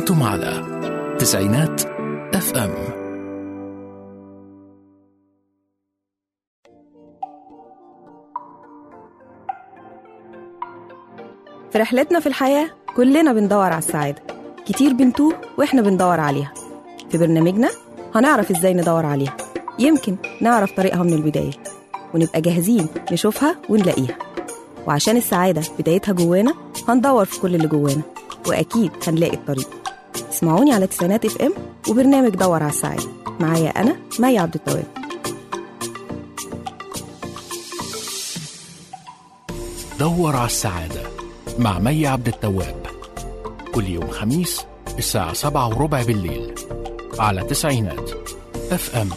أنتم على تسعينات اف ام في رحلتنا في الحياة كلنا بندور على السعادة كتير بنتوه وإحنا بندور عليها في برنامجنا هنعرف إزاي ندور عليها يمكن نعرف طريقها من البداية ونبقى جاهزين نشوفها ونلاقيها وعشان السعادة بدايتها جوانا هندور في كل اللي جوانا وأكيد هنلاقي الطريق اسمعوني على تسعينات اف ام وبرنامج دور على السعادة معايا أنا مي عبد التواب دور على السعادة مع مي عبد التواب كل يوم خميس الساعة سبعة وربع بالليل على تسعينات اف ام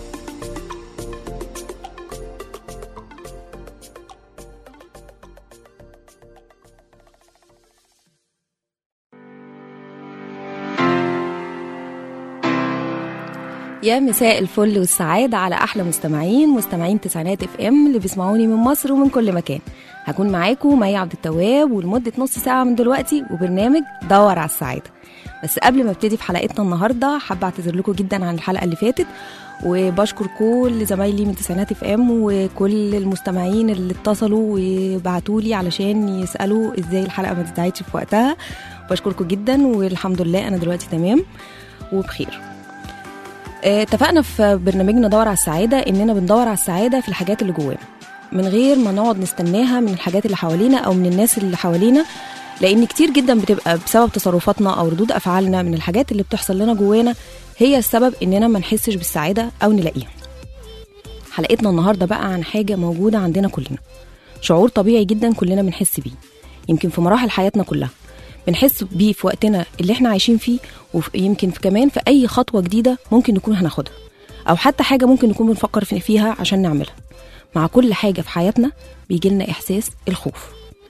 يا مساء الفل والسعادة على أحلى مستمعين مستمعين تسعينات اف ام اللي بيسمعوني من مصر ومن كل مكان هكون معاكم مي عبد التواب ولمدة نص ساعة من دلوقتي وبرنامج دور على السعادة بس قبل ما ابتدي في حلقتنا النهاردة حابة اعتذر لكم جدا عن الحلقة اللي فاتت وبشكر كل زمايلي من تسعينات اف ام وكل المستمعين اللي اتصلوا وبعتوا لي علشان يسألوا ازاي الحلقة ما تتعيدش في وقتها بشكركم جدا والحمد لله انا دلوقتي تمام وبخير آه، اتفقنا في برنامجنا دور على السعادة إننا بندور على السعادة في الحاجات اللي جوانا من غير ما نقعد نستناها من الحاجات اللي حوالينا أو من الناس اللي حوالينا لأن كتير جدا بتبقى بسبب تصرفاتنا أو ردود أفعالنا من الحاجات اللي بتحصل لنا جوانا هي السبب إننا ما نحسش بالسعادة أو نلاقيها حلقتنا النهاردة بقى عن حاجة موجودة عندنا كلنا شعور طبيعي جدا كلنا بنحس بيه يمكن في مراحل حياتنا كلها بنحس بيه في وقتنا اللي احنا عايشين فيه ويمكن في كمان في اي خطوه جديده ممكن نكون هناخدها او حتى حاجه ممكن نكون بنفكر في- فيها عشان نعملها مع كل حاجه في حياتنا بيجي لنا احساس الخوف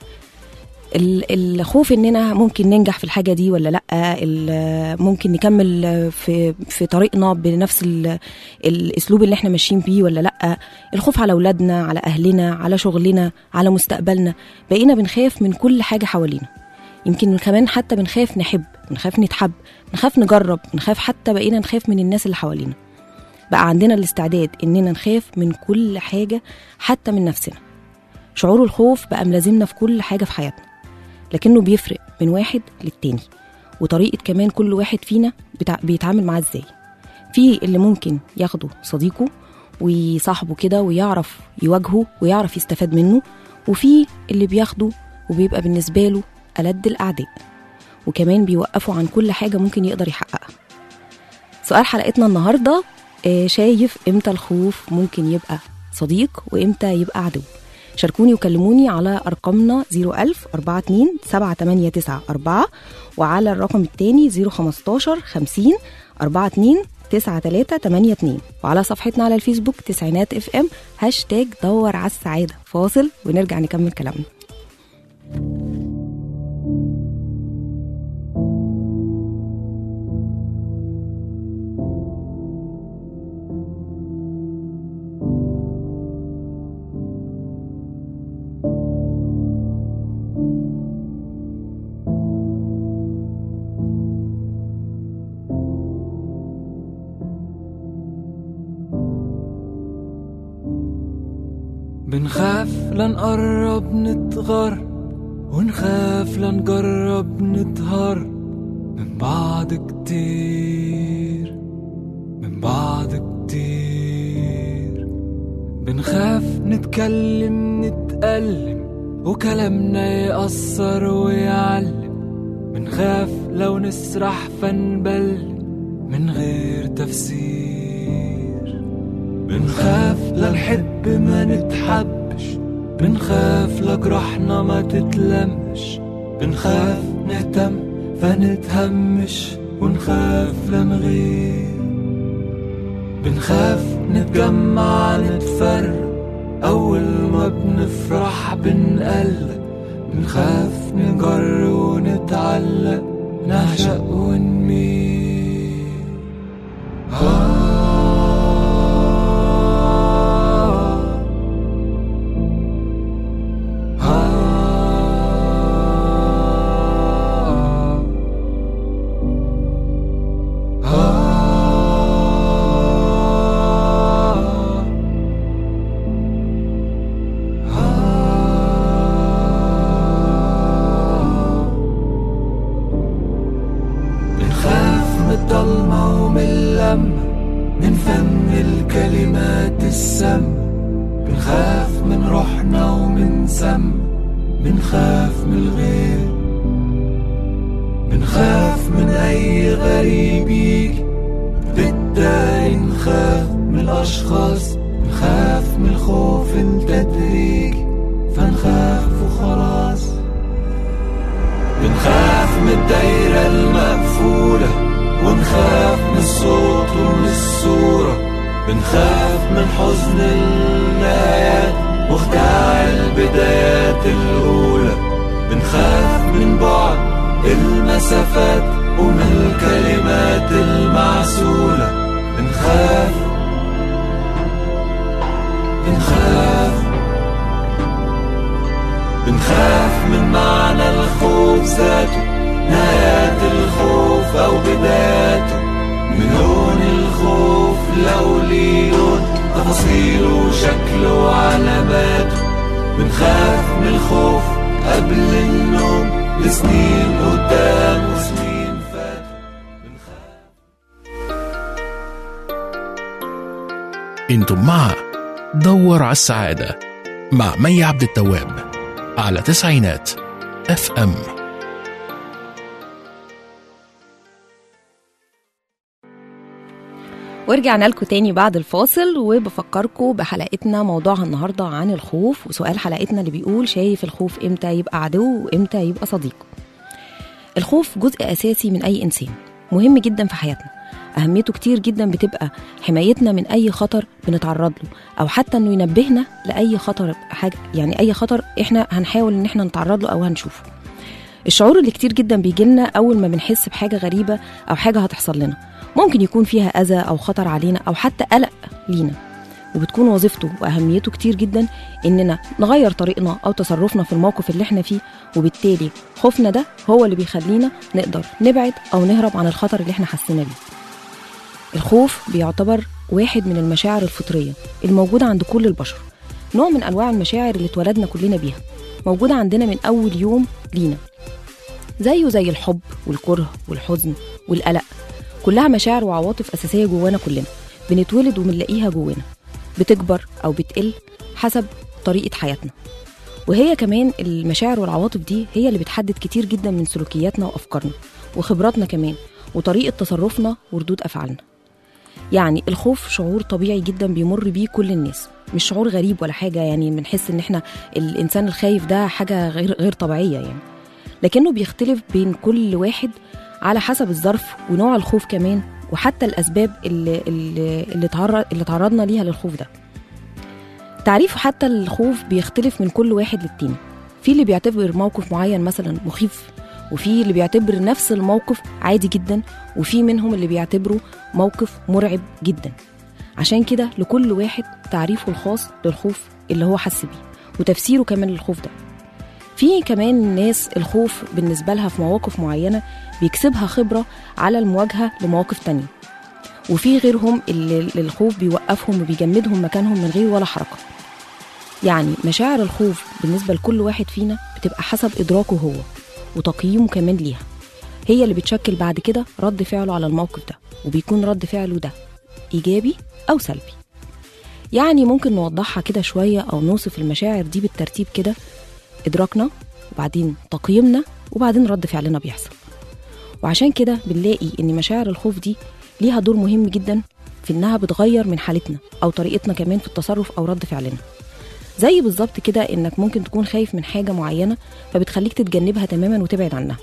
ال- الخوف اننا ممكن ننجح في الحاجه دي ولا لا ال- ممكن نكمل في في طريقنا بنفس ال- الاسلوب اللي احنا ماشيين بيه ولا لا الخوف على اولادنا على اهلنا على شغلنا على مستقبلنا بقينا بنخاف من كل حاجه حوالينا يمكن كمان حتى بنخاف نحب بنخاف نتحب بنخاف نجرب بنخاف حتى بقينا نخاف من الناس اللي حوالينا بقى عندنا الاستعداد اننا نخاف من كل حاجه حتى من نفسنا شعور الخوف بقى ملازمنا في كل حاجه في حياتنا لكنه بيفرق من واحد للتاني وطريقه كمان كل واحد فينا بتع... بيتعامل معاه ازاي في اللي ممكن ياخده صديقه ويصاحبه كده ويعرف يواجهه ويعرف يستفاد منه وفي اللي بياخده وبيبقى بالنسبه له ألد الأعداء وكمان بيوقفوا عن كل حاجة ممكن يقدر يحققها سؤال حلقتنا النهاردة آه، شايف إمتى الخوف ممكن يبقى صديق وإمتى يبقى عدو شاركوني وكلموني على أرقامنا 01000 42 7894 وعلى الرقم التاني 015 50 42 9382 وعلى صفحتنا على الفيسبوك تسعينات اف ام هاشتاج دور على السعادة فاصل ونرجع نكمل كلامنا بنخاف لنقرب نتغر ونخاف لنجرب نتهر من بعض كتير من بعض كتير بنخاف نتكلم نتألم وكلامنا يأثر ويعلم بنخاف لو نسرح فنبلم من غير تفسير بنخاف لنحب ما نتحبش بنخاف لجرحنا ما تتلمش بنخاف نهتم فنتهمش ونخاف لنغير بنخاف نتجمع نتفرق أول ما بنفرح بنقلق بنخاف نجر ونتعلق نعشق ونميل آه آه الضلمة ومن اللمة من فن الكلمات السم بنخاف من روحنا ومن سم بنخاف من الغير بنخاف من أي غريب يجي بالتالي نخاف من الأشخاص نخاف من الخوف التدريجي فنخاف وخلاص بنخاف من الدايرة المقفولة ونخاف من الصوت ومن الصورة بنخاف من حزن النهايات وخداع البدايات الأولى بنخاف من بعد المسافات ومن الكلمات المعسولة بنخاف بنخاف بنخاف من معنى الخوف ذاته نهايات الخوف أو بداياته من لون الخوف لو ليه لون تفاصيله وشكله وعلاماته بنخاف من الخوف قبل النوم لسنين قدام وسنين فاتوا بنخاف انتم مع دور على السعادة مع مي عبد التواب على تسعينات اف ام ورجعنا لكم تاني بعد الفاصل وبفكركم بحلقتنا موضوعها النهارده عن الخوف وسؤال حلقتنا اللي بيقول شايف الخوف امتى يبقى عدو وامتى يبقى صديق الخوف جزء اساسي من اي انسان مهم جدا في حياتنا اهميته كتير جدا بتبقى حمايتنا من اي خطر بنتعرض له او حتى انه ينبهنا لاي خطر حاجه يعني اي خطر احنا هنحاول ان احنا نتعرض له او هنشوفه الشعور اللي كتير جدا بيجي لنا اول ما بنحس بحاجه غريبه او حاجه هتحصل لنا ممكن يكون فيها اذى او خطر علينا او حتى قلق لينا وبتكون وظيفته واهميته كتير جدا اننا نغير طريقنا او تصرفنا في الموقف اللي احنا فيه وبالتالي خوفنا ده هو اللي بيخلينا نقدر نبعد او نهرب عن الخطر اللي احنا حسينا بيه الخوف بيعتبر واحد من المشاعر الفطريه الموجوده عند كل البشر نوع من انواع المشاعر اللي اتولدنا كلنا بيها موجوده عندنا من اول يوم لينا زيه زي الحب والكره والحزن والقلق كلها مشاعر وعواطف أساسية جوانا كلنا بنتولد وبنلاقيها جوانا بتكبر أو بتقل حسب طريقة حياتنا وهي كمان المشاعر والعواطف دي هي اللي بتحدد كتير جدا من سلوكياتنا وأفكارنا وخبراتنا كمان وطريقة تصرفنا وردود أفعالنا يعني الخوف شعور طبيعي جدا بيمر بيه كل الناس مش شعور غريب ولا حاجة يعني بنحس إن إحنا الإنسان الخايف ده حاجة غير غير طبيعية يعني لكنه بيختلف بين كل واحد على حسب الظرف ونوع الخوف كمان وحتى الاسباب اللي اللي اللي, تعرض اللي تعرضنا ليها للخوف ده تعريف حتى الخوف بيختلف من كل واحد للتاني في اللي بيعتبر موقف معين مثلا مخيف وفي اللي بيعتبر نفس الموقف عادي جدا وفي منهم اللي بيعتبره موقف مرعب جدا عشان كده لكل واحد تعريفه الخاص للخوف اللي هو حس بيه وتفسيره كمان للخوف ده في كمان ناس الخوف بالنسبة لها في مواقف معينة بيكسبها خبرة على المواجهة لمواقف تانية وفي غيرهم اللي الخوف بيوقفهم وبيجمدهم مكانهم من غير ولا حركة يعني مشاعر الخوف بالنسبة لكل واحد فينا بتبقى حسب إدراكه هو وتقييمه كمان ليها هي اللي بتشكل بعد كده رد فعله على الموقف ده وبيكون رد فعله ده إيجابي أو سلبي يعني ممكن نوضحها كده شوية أو نوصف المشاعر دي بالترتيب كده إدراكنا وبعدين تقييمنا وبعدين رد فعلنا بيحصل وعشان كده بنلاقي إن مشاعر الخوف دي ليها دور مهم جدا في إنها بتغير من حالتنا أو طريقتنا كمان في التصرف أو رد فعلنا زي بالظبط كده إنك ممكن تكون خايف من حاجة معينة فبتخليك تتجنبها تماما وتبعد عنها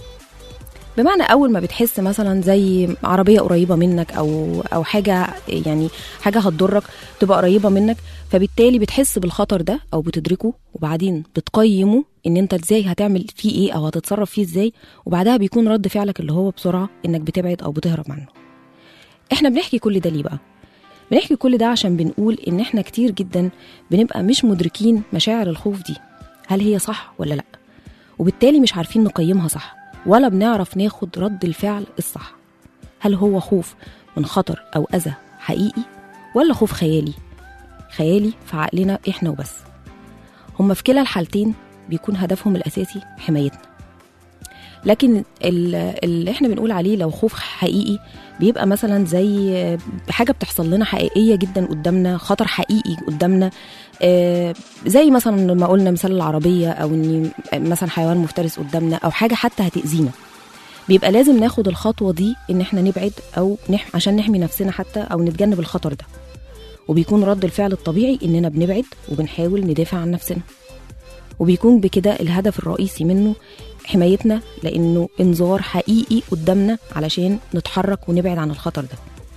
بمعنى اول ما بتحس مثلا زي عربيه قريبه منك او او حاجه يعني حاجه هتضرك تبقى قريبه منك فبالتالي بتحس بالخطر ده او بتدركه وبعدين بتقيمه ان انت ازاي هتعمل فيه ايه او هتتصرف فيه ازاي وبعدها بيكون رد فعلك اللي هو بسرعه انك بتبعد او بتهرب عنه احنا بنحكي كل ده ليه بقى بنحكي كل ده عشان بنقول ان احنا كتير جدا بنبقى مش مدركين مشاعر الخوف دي هل هي صح ولا لا وبالتالي مش عارفين نقيمها صح ولا بنعرف ناخد رد الفعل الصح هل هو خوف من خطر أو أذى حقيقي ولا خوف خيالي خيالي في عقلنا إحنا وبس هما في كلا الحالتين بيكون هدفهم الأساسي حمايتنا لكن ال- اللي احنا بنقول عليه لو خوف حقيقي بيبقى مثلا زي حاجه بتحصل لنا حقيقيه جدا قدامنا خطر حقيقي قدامنا آه، زي مثلا لما قلنا مثال العربيه او ان مثلا حيوان مفترس قدامنا او حاجه حتى هتاذينا بيبقى لازم ناخد الخطوه دي ان احنا نبعد او نح... عشان نحمي نفسنا حتى او نتجنب الخطر ده وبيكون رد الفعل الطبيعي اننا بنبعد وبنحاول ندافع عن نفسنا وبيكون بكده الهدف الرئيسي منه حمايتنا لانه انذار حقيقي قدامنا علشان نتحرك ونبعد عن الخطر ده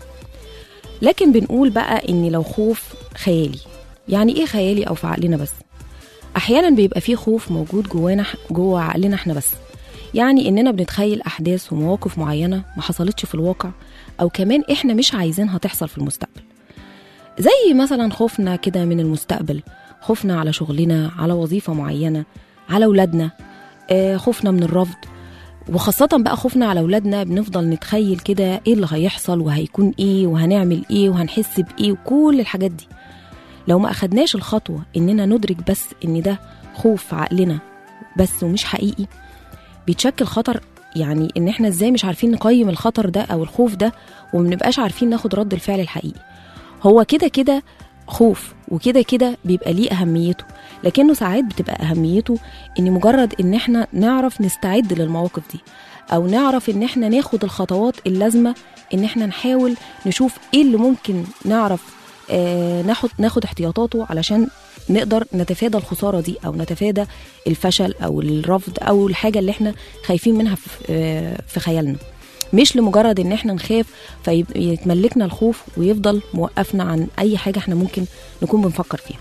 لكن بنقول بقى ان لو خوف خيالي يعني ايه خيالي او في عقلنا بس احيانا بيبقى فيه خوف موجود جوانا جوه عقلنا احنا بس يعني اننا بنتخيل احداث ومواقف معينه ما حصلتش في الواقع او كمان احنا مش عايزينها تحصل في المستقبل زي مثلا خوفنا كده من المستقبل خوفنا على شغلنا على وظيفه معينه على اولادنا آه، خوفنا من الرفض وخاصة بقى خوفنا على أولادنا بنفضل نتخيل كده إيه اللي هيحصل وهيكون إيه وهنعمل إيه وهنحس بإيه وكل الحاجات دي لو ما أخدناش الخطوة إننا ندرك بس إن ده خوف في عقلنا بس ومش حقيقي بيتشكل خطر يعني إن إحنا إزاي مش عارفين نقيم الخطر ده أو الخوف ده ومنبقاش عارفين ناخد رد الفعل الحقيقي هو كده كده خوف وكده كده بيبقى ليه أهميته لكنه ساعات بتبقى أهميته إن مجرد إن إحنا نعرف نستعد للمواقف دي أو نعرف إن إحنا ناخد الخطوات اللازمة إن إحنا نحاول نشوف إيه اللي ممكن نعرف آه ناخد ناخد احتياطاته علشان نقدر نتفادى الخسارة دي أو نتفادى الفشل أو الرفض أو الحاجة اللي إحنا خايفين منها في, آه في خيالنا مش لمجرد ان احنا نخاف فيتملكنا الخوف ويفضل موقفنا عن اي حاجه احنا ممكن نكون بنفكر فيها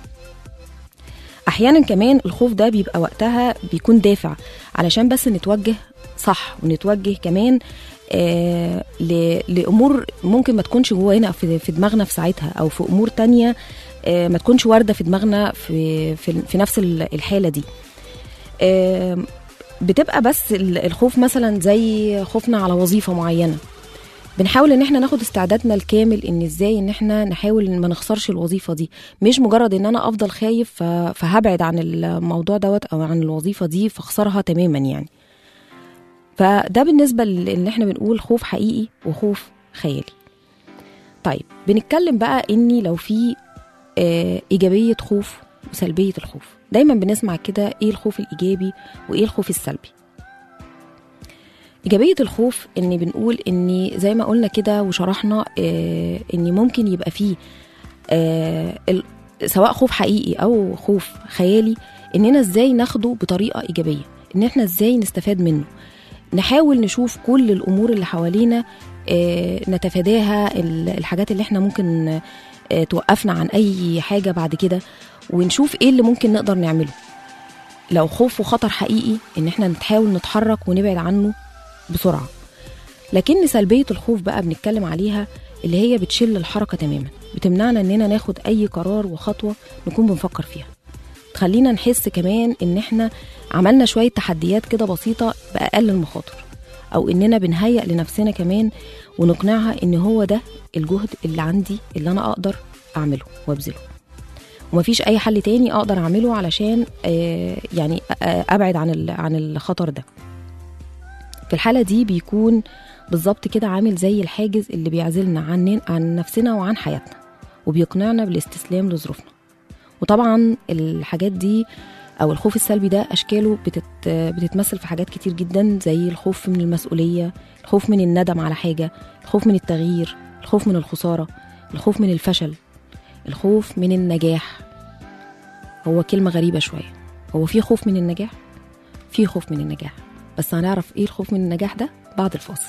احيانا كمان الخوف ده بيبقى وقتها بيكون دافع علشان بس نتوجه صح ونتوجه كمان آه ل- لامور ممكن ما تكونش جوانا في, في دماغنا في ساعتها او في امور تانية آه ما تكونش وارده في دماغنا في في, في نفس ال- الحاله دي آه بتبقى بس ال- الخوف مثلا زي خوفنا على وظيفه معينه بنحاول ان احنا ناخد استعدادنا الكامل ان ازاي ان احنا نحاول إن ما نخسرش الوظيفه دي مش مجرد ان انا افضل خايف ف- فهبعد عن الموضوع دوت او عن الوظيفه دي فاخسرها تماما يعني فده بالنسبه لان احنا بنقول خوف حقيقي وخوف خيالي طيب بنتكلم بقى اني لو في آه، ايجابيه خوف وسلبيه الخوف دايما بنسمع كده ايه الخوف الايجابي وايه الخوف السلبي إيجابية الخوف إن بنقول إن زي ما قلنا كده وشرحنا آه إن ممكن يبقى فيه آه ال- سواء خوف حقيقي أو خوف خيالي إننا إزاي ناخده بطريقة إيجابية إن إحنا إزاي نستفاد منه نحاول نشوف كل الأمور اللي حوالينا آه نتفاداها ال- الحاجات اللي إحنا ممكن آه توقفنا عن أي حاجة بعد كده ونشوف إيه اللي ممكن نقدر نعمله لو خوف وخطر حقيقي إن إحنا نحاول نتحرك ونبعد عنه بسرعة لكن سلبية الخوف بقى بنتكلم عليها اللي هي بتشل الحركة تماما بتمنعنا اننا ناخد اي قرار وخطوة نكون بنفكر فيها تخلينا نحس كمان ان احنا عملنا شوية تحديات كده بسيطة بأقل المخاطر او اننا بنهيئ لنفسنا كمان ونقنعها ان هو ده الجهد اللي عندي اللي انا اقدر اعمله وابذله ومفيش اي حل تاني اقدر اعمله علشان آه، يعني آه، ابعد عن ال- عن الخطر ده في الحالة دي بيكون بالظبط كده عامل زي الحاجز اللي بيعزلنا عن عن نفسنا وعن حياتنا وبيقنعنا بالاستسلام لظروفنا وطبعا الحاجات دي او الخوف السلبي ده اشكاله بتت بتتمثل في حاجات كتير جدا زي الخوف من المسؤوليه الخوف من الندم على حاجه الخوف من التغيير الخوف من الخساره الخوف من الفشل الخوف من النجاح هو كلمه غريبه شويه هو في خوف من النجاح في خوف من النجاح بس هنعرف ايه الخوف من النجاح ده بعد الفاصل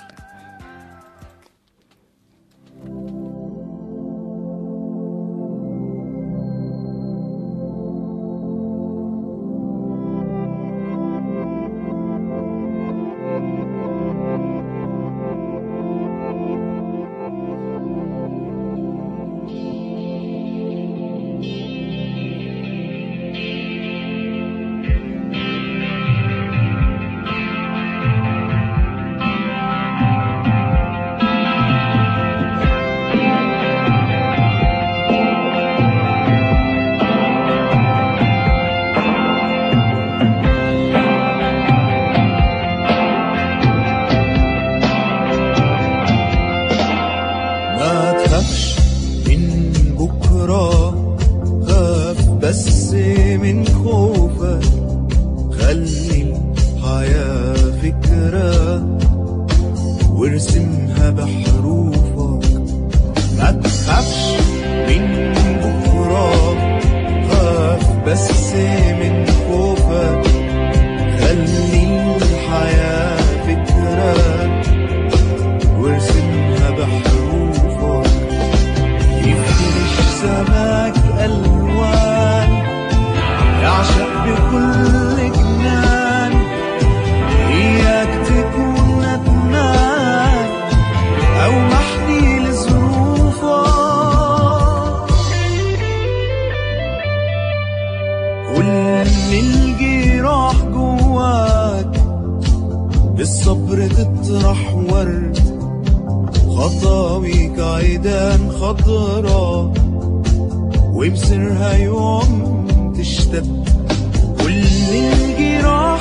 Thank وارسمها بحروفك ما تخافش من بكرة خاف بس من خوفك خلي الحياة فكرة وارسمها بحروفك يفرش سماك ألوان يعشق بكل جنان إياك تكون ندمان أو محني لظروفك كل الجراح جواك بالصبر تطرح ورد خطاويك عيدان خضرا وبسرها يوم تشتد كل الجراح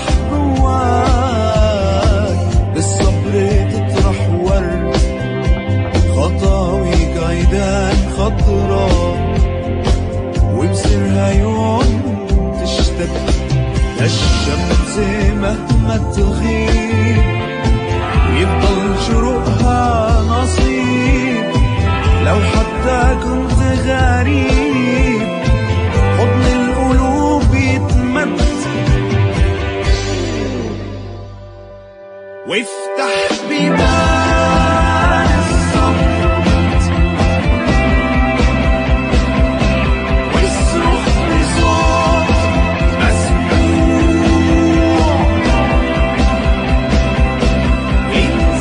جواك بالصبر تطرح ورد خطاويك عيدان خضرا وبسرها يوم تشتد الشمس مهما تغيب يفضل شروقها نصيب لو حتى كنت غريب حضن القلوب يتمد وافتح بيبان الصمت واصرخ بصوت مسموع انت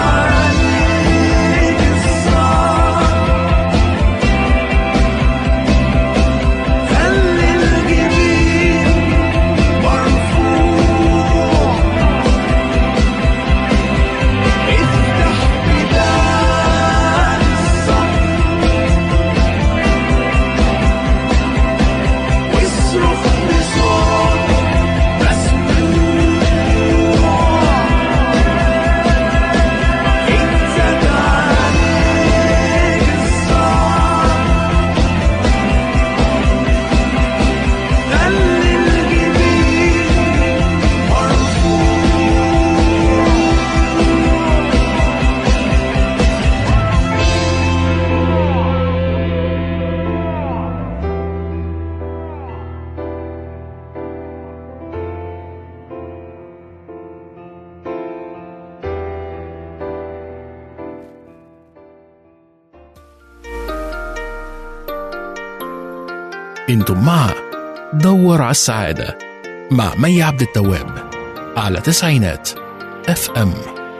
تعلق الصعب خلي الجبين مرفوع افتح بيبان الصمت واصرخ بصوت مسموع انت تعالج الصعب خلي الجبين مرفوع انتم مع دور على السعادة مع مي عبد التواب على تسعينات اف ام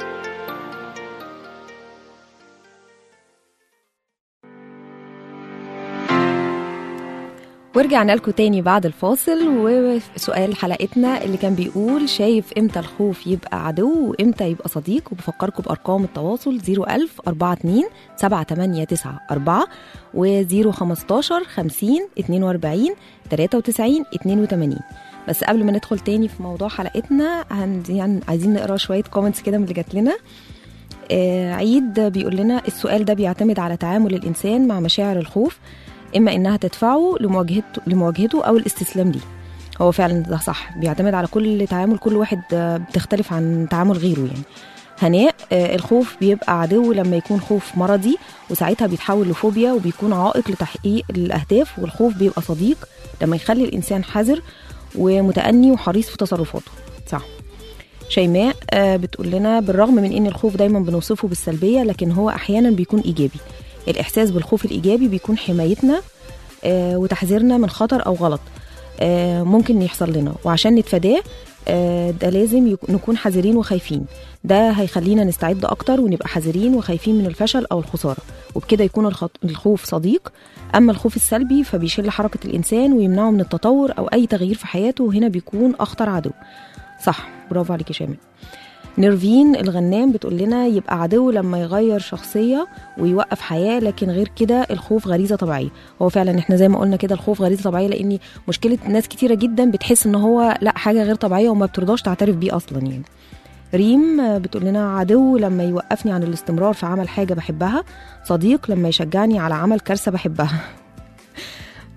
ورجعنا لكم تاني بعد الفاصل وسؤال حلقتنا اللي كان بيقول شايف امتى الخوف يبقى عدو وامتى يبقى صديق وبفكركم بارقام التواصل 01000 42 7894 و 015 50 42 93 82 بس قبل ما ندخل تاني في موضوع حلقتنا هن- يعني عايزين نقرا شويه كومنتس كده من اللي جات لنا آه، عيد بيقول لنا السؤال ده بيعتمد على تعامل الإنسان مع مشاعر الخوف إما إنها تدفعه لمواجهته, لمواجهته أو الاستسلام ليه هو فعلا ده صح بيعتمد على كل تعامل كل واحد آه، بتختلف عن تعامل غيره يعني هناء آه، الخوف بيبقى عدو لما يكون خوف مرضي وساعتها بيتحول لفوبيا وبيكون عائق لتحقيق الأهداف والخوف بيبقى صديق لما يخلي الإنسان حذر ومتأني وحريص في تصرفاته صح شيماء آه، بتقول لنا بالرغم من ان الخوف دايما بنوصفه بالسلبيه لكن هو احيانا بيكون ايجابي الاحساس بالخوف الايجابي بيكون حمايتنا آه، وتحذيرنا من خطر او غلط آه، ممكن يحصل لنا وعشان نتفاداه آه، ده لازم يك- نكون حذرين وخايفين ده هيخلينا نستعد اكتر ونبقى حذرين وخايفين من الفشل او الخساره وبكده يكون الخط- الخوف صديق اما الخوف السلبي فبيشل حركه الانسان ويمنعه من التطور او اي تغيير في حياته وهنا بيكون اخطر عدو صح برافو عليك يا شامل نيرفين الغنام بتقول لنا يبقى عدو لما يغير شخصية ويوقف حياة لكن غير كده الخوف غريزة طبيعية هو فعلا احنا زي ما قلنا كده الخوف غريزة طبيعية لأن مشكلة ناس كتيرة جدا بتحس ان هو لا حاجة غير طبيعية وما بترضاش تعترف بيه أصلا يعني ريم آه، بتقول لنا عدو لما يوقفني عن الاستمرار في عمل حاجة بحبها صديق لما يشجعني على عمل كارثة بحبها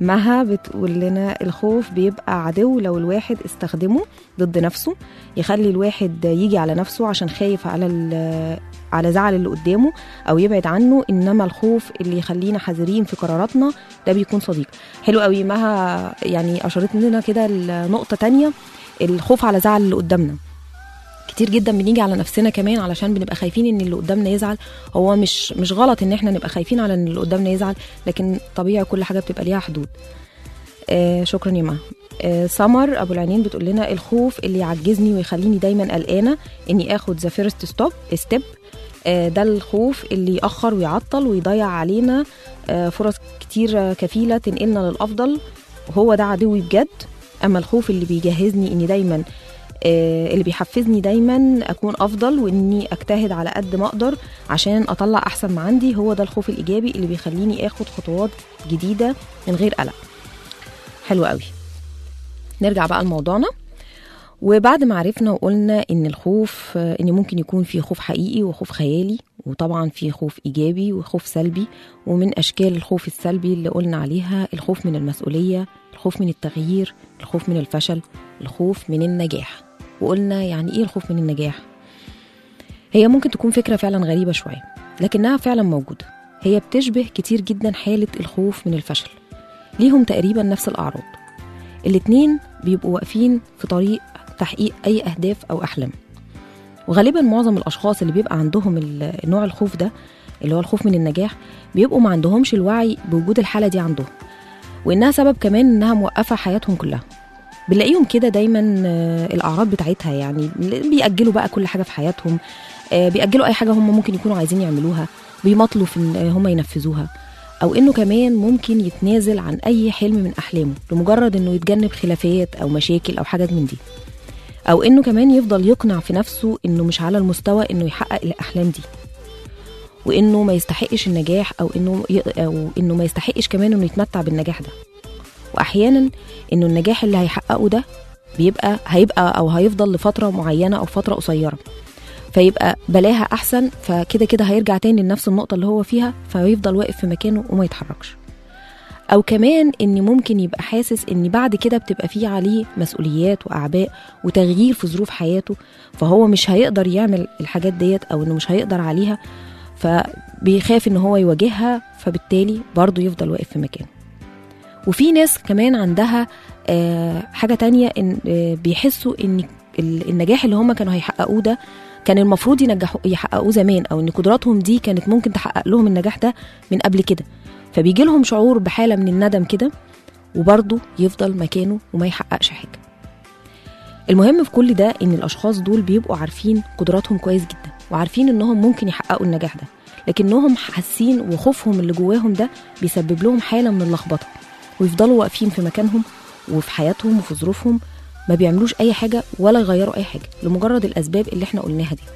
مها بتقول لنا الخوف بيبقى عدو لو الواحد استخدمه ضد نفسه يخلي الواحد يجي على نفسه عشان خايف على ال- على زعل اللي قدامه او يبعد عنه انما الخوف اللي يخلينا حذرين في قراراتنا ده بيكون صديق حلو قوي مها يعني اشارت لنا كده لنقطه تانية الخوف على زعل اللي قدامنا كتير جدا بنيجي على نفسنا كمان علشان بنبقى خايفين ان اللي قدامنا يزعل هو مش مش غلط ان احنا نبقى خايفين على ان اللي قدامنا يزعل لكن طبيعي كل حاجه بتبقى ليها حدود آه شكرا يا مها آه سمر ابو العينين بتقول لنا الخوف اللي يعجزني ويخليني دايما قلقانه اني اخد ذا فيرست ستوب ستيب ده الخوف اللي يأخر ويعطل ويضيع علينا آه فرص كتير آه، كفيله تنقلنا للافضل وهو ده عدوي بجد اما الخوف اللي بيجهزني اني دايما آه، اللي بيحفزني دايما اكون افضل واني اجتهد على قد ما اقدر عشان اطلع احسن ما عندي هو ده الخوف الايجابي اللي بيخليني اخد خطوات جديده من غير قلق حلو قوي نرجع بقى لموضوعنا وبعد ما عرفنا وقلنا ان الخوف آه، ان ممكن يكون في خوف حقيقي وخوف خيالي وطبعا في خوف ايجابي وخوف سلبي ومن اشكال الخوف السلبي اللي قلنا عليها الخوف من المسؤوليه الخوف من التغيير الخوف من الفشل الخوف من النجاح وقلنا يعني ايه الخوف من النجاح هي ممكن تكون فكره فعلا غريبه شويه لكنها فعلا موجوده هي بتشبه كتير جدا حاله الخوف من الفشل ليهم تقريبا نفس الاعراض الاتنين بيبقوا واقفين في طريق تحقيق اي اهداف او احلام وغالبا معظم الاشخاص اللي بيبقى عندهم ال- نوع الخوف ده اللي هو الخوف من النجاح بيبقوا ما عندهمش الوعي بوجود الحاله دي عندهم وانها سبب كمان انها موقفه حياتهم كلها بنلاقيهم كده دايما آه، الاعراض بتاعتها يعني بيأجلوا بقى كل حاجه في حياتهم آه، بيأجلوا اي حاجه هم ممكن يكونوا عايزين يعملوها بيمطلوا في ان هم ينفذوها او انه كمان ممكن يتنازل عن اي حلم من احلامه لمجرد انه يتجنب خلافات او مشاكل او حاجات من دي او انه كمان يفضل يقنع في نفسه انه مش على المستوى انه يحقق الاحلام دي وانه ما يستحقش النجاح او انه ي... او انه ما يستحقش كمان انه يتمتع بالنجاح ده واحيانا انه النجاح اللي هيحققه ده بيبقى هيبقى او هيفضل لفتره معينه او فتره قصيره فيبقى بلاها احسن فكده كده هيرجع تاني لنفس النقطه اللي هو فيها فيفضل واقف في مكانه وما يتحركش او كمان ان ممكن يبقى حاسس ان بعد كده بتبقى فيه عليه مسؤوليات واعباء وتغيير في ظروف حياته فهو مش هيقدر يعمل الحاجات ديت او انه مش هيقدر عليها فبيخاف ان هو يواجهها فبالتالي برضه يفضل واقف في مكانه وفي ناس كمان عندها آه، حاجة تانية إن آه، بيحسوا إن ال- النجاح اللي هم كانوا هيحققوه ده كان المفروض ينجحوا يحققوه زمان أو إن قدراتهم دي كانت ممكن تحقق لهم النجاح ده من قبل كده فبيجي لهم شعور بحالة من الندم كده وبرضه يفضل مكانه وما يحققش حاجة المهم في كل ده إن الأشخاص دول بيبقوا عارفين قدراتهم كويس جدا وعارفين إنهم ممكن يحققوا النجاح ده لكنهم حاسين وخوفهم اللي جواهم ده بيسبب لهم حالة من اللخبطة ويفضلوا واقفين في مكانهم وفي حياتهم وفي ظروفهم ما بيعملوش اي حاجه ولا يغيروا اي حاجه لمجرد الاسباب اللي احنا قلناها دي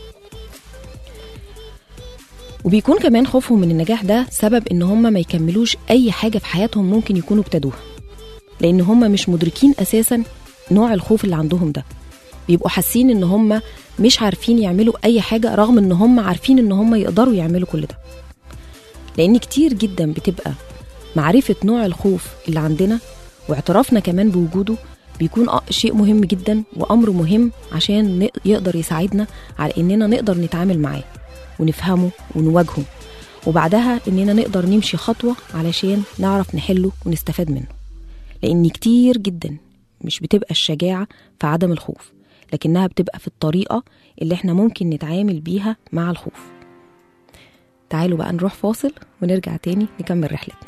وبيكون كمان خوفهم من النجاح ده سبب ان هم ما يكملوش اي حاجه في حياتهم ممكن يكونوا ابتدوها لان هم مش مدركين اساسا نوع الخوف اللي عندهم ده بيبقوا حاسين ان هم مش عارفين يعملوا اي حاجه رغم ان هم عارفين ان هم يقدروا يعملوا كل ده لان كتير جدا بتبقى معرفه نوع الخوف اللي عندنا واعترافنا كمان بوجوده بيكون أ- شيء مهم جدا وامر مهم عشان ن- يقدر يساعدنا على اننا نقدر نتعامل معاه ونفهمه ونواجهه وبعدها اننا نقدر نمشي خطوه علشان نعرف نحله ونستفاد منه لان كتير جدا مش بتبقى الشجاعه في عدم الخوف لكنها بتبقى في الطريقه اللي احنا ممكن نتعامل بيها مع الخوف تعالوا بقى نروح فاصل ونرجع تاني نكمل رحلتنا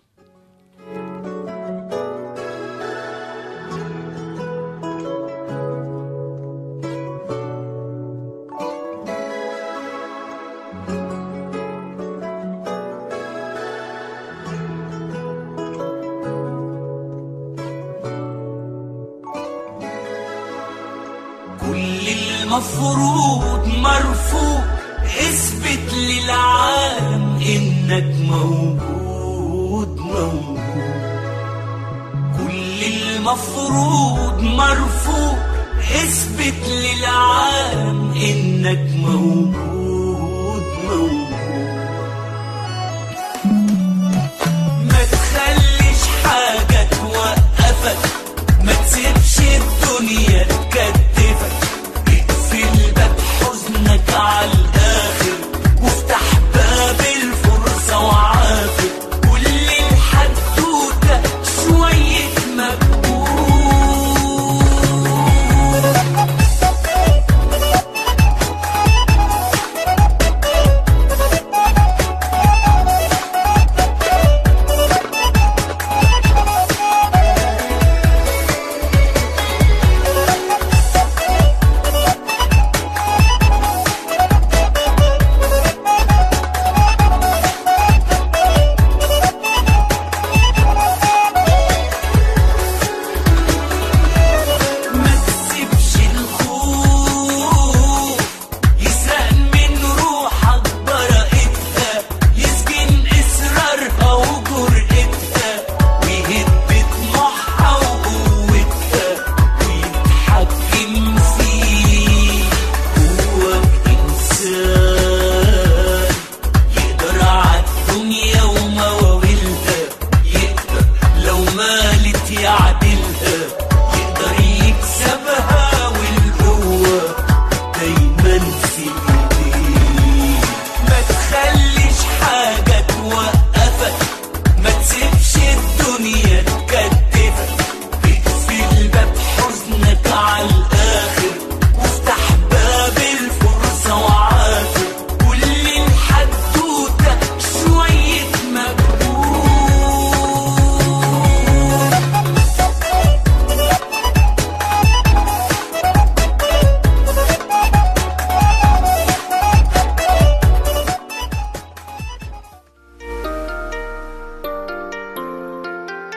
كل المفروض مرفوض اثبت للعالم انك موجود موجود كل المفروض مرفوض اثبت للعالم انك موجود موجود ما تخليش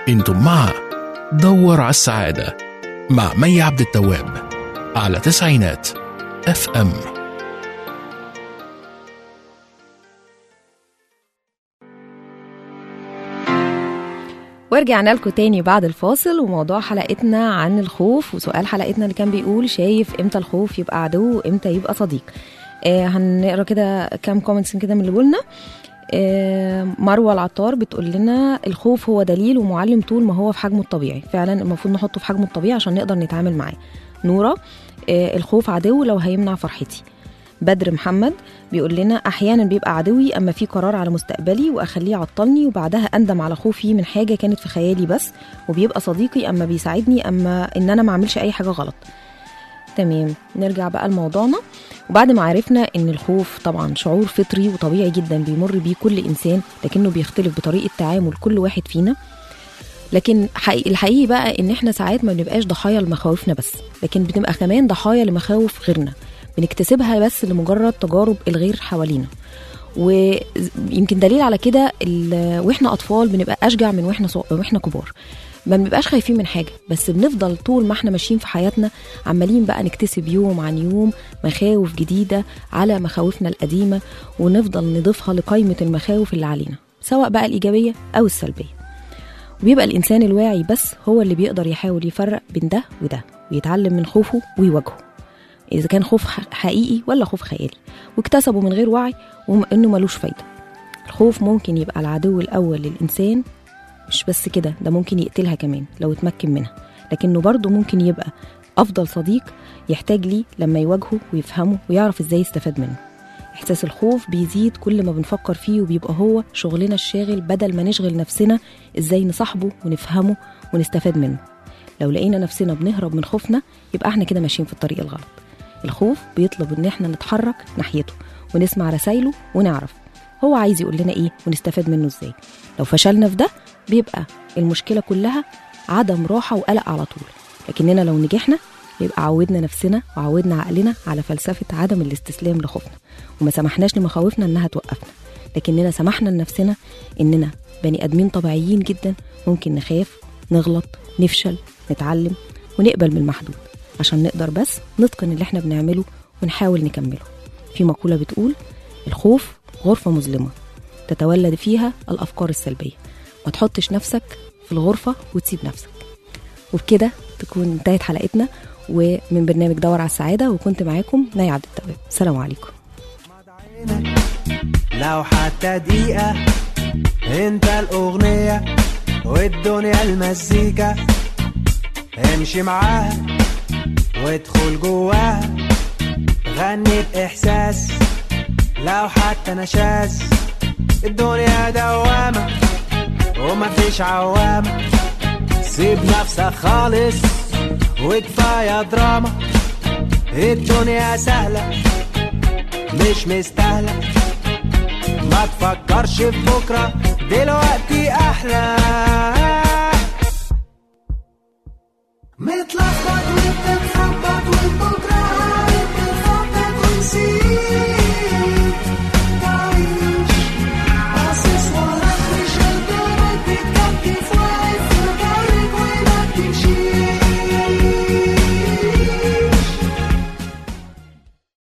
انتم مع دور على السعادة مع مي عبد التواب على تسعينات اف ام ورجعنا لكم تاني بعد الفاصل وموضوع حلقتنا عن الخوف وسؤال حلقتنا اللي كان بيقول شايف امتى الخوف يبقى عدو وامتى يبقى صديق آه هنقرا كده كام كومنتس كده من اللي قلنا آه مروه العطار بتقول لنا الخوف هو دليل ومعلم طول ما هو في حجمه الطبيعي فعلا المفروض نحطه في حجمه الطبيعي عشان نقدر نتعامل معاه نوره آه الخوف عدو لو هيمنع فرحتي بدر محمد بيقول لنا احيانا بيبقى عدوي اما في قرار على مستقبلي واخليه يعطلني وبعدها اندم على خوفي من حاجه كانت في خيالي بس وبيبقى صديقي اما بيساعدني اما ان انا ما اعملش اي حاجه غلط تمام نرجع بقى لموضوعنا وبعد ما عرفنا ان الخوف طبعا شعور فطري وطبيعي جدا بيمر بيه كل انسان لكنه بيختلف بطريقه تعامل كل واحد فينا لكن حقيقي الحقيقي بقى ان احنا ساعات ما بنبقاش ضحايا لمخاوفنا بس لكن بنبقى كمان ضحايا لمخاوف غيرنا بنكتسبها بس لمجرد تجارب الغير حوالينا ويمكن دليل على كده ال- واحنا اطفال بنبقى اشجع من واحنا صغ... واحنا كبار ما بنبقاش خايفين من حاجه بس بنفضل طول ما احنا ماشيين في حياتنا عمالين بقى نكتسب يوم عن يوم مخاوف جديده على مخاوفنا القديمه ونفضل نضيفها لقائمه المخاوف اللي علينا سواء بقى الايجابيه او السلبيه وبيبقى الانسان الواعي بس هو اللي بيقدر يحاول يفرق بين ده وده ويتعلم من خوفه ويواجهه اذا كان خوف ح- حقيقي ولا خوف خيالي واكتسبه من غير وعي وانه ملوش فايده الخوف ممكن يبقى العدو الاول للانسان مش بس كده ده ممكن يقتلها كمان لو اتمكن منها لكنه برضه ممكن يبقى افضل صديق يحتاج ليه لما يواجهه ويفهمه ويعرف ازاي يستفاد منه احساس الخوف بيزيد كل ما بنفكر فيه وبيبقى هو شغلنا الشاغل بدل ما نشغل نفسنا ازاي نصاحبه ونفهمه ونستفاد منه لو لقينا نفسنا بنهرب من خوفنا يبقى احنا كده ماشيين في الطريق الغلط الخوف بيطلب ان احنا نتحرك ناحيته ونسمع رسايله ونعرف هو عايز يقول لنا ايه ونستفاد منه ازاي لو فشلنا في ده بيبقى المشكله كلها عدم راحه وقلق على طول لكننا لو نجحنا يبقى عودنا نفسنا وعودنا عقلنا على فلسفه عدم الاستسلام لخوفنا وما سمحناش لمخاوفنا انها توقفنا لكننا سمحنا لنفسنا اننا بني ادمين طبيعيين جدا ممكن نخاف نغلط نفشل نتعلم ونقبل من المحدود عشان نقدر بس نتقن اللي احنا بنعمله ونحاول نكمله في مقولة بتقول الخوف غرفة مظلمة تتولد فيها الأفكار السلبية ما تحطش نفسك في الغرفة وتسيب نفسك وبكده تكون انتهت حلقتنا ومن برنامج دور على السعادة وكنت معاكم ناي عبد التواب السلام عليكم لو حتى دقيقة انت الأغنية والدنيا المزيكا امشي معاها وادخل جواها غني بإحساس لو حتى نشاز الدنيا دوامة ومفيش عوامة سيب نفسك خالص وكفاية دراما الدنيا سهلة مش مستاهلة ما تفكرش في بكرة دلوقتي أحلى متلخبط وانت مخبط والبكرة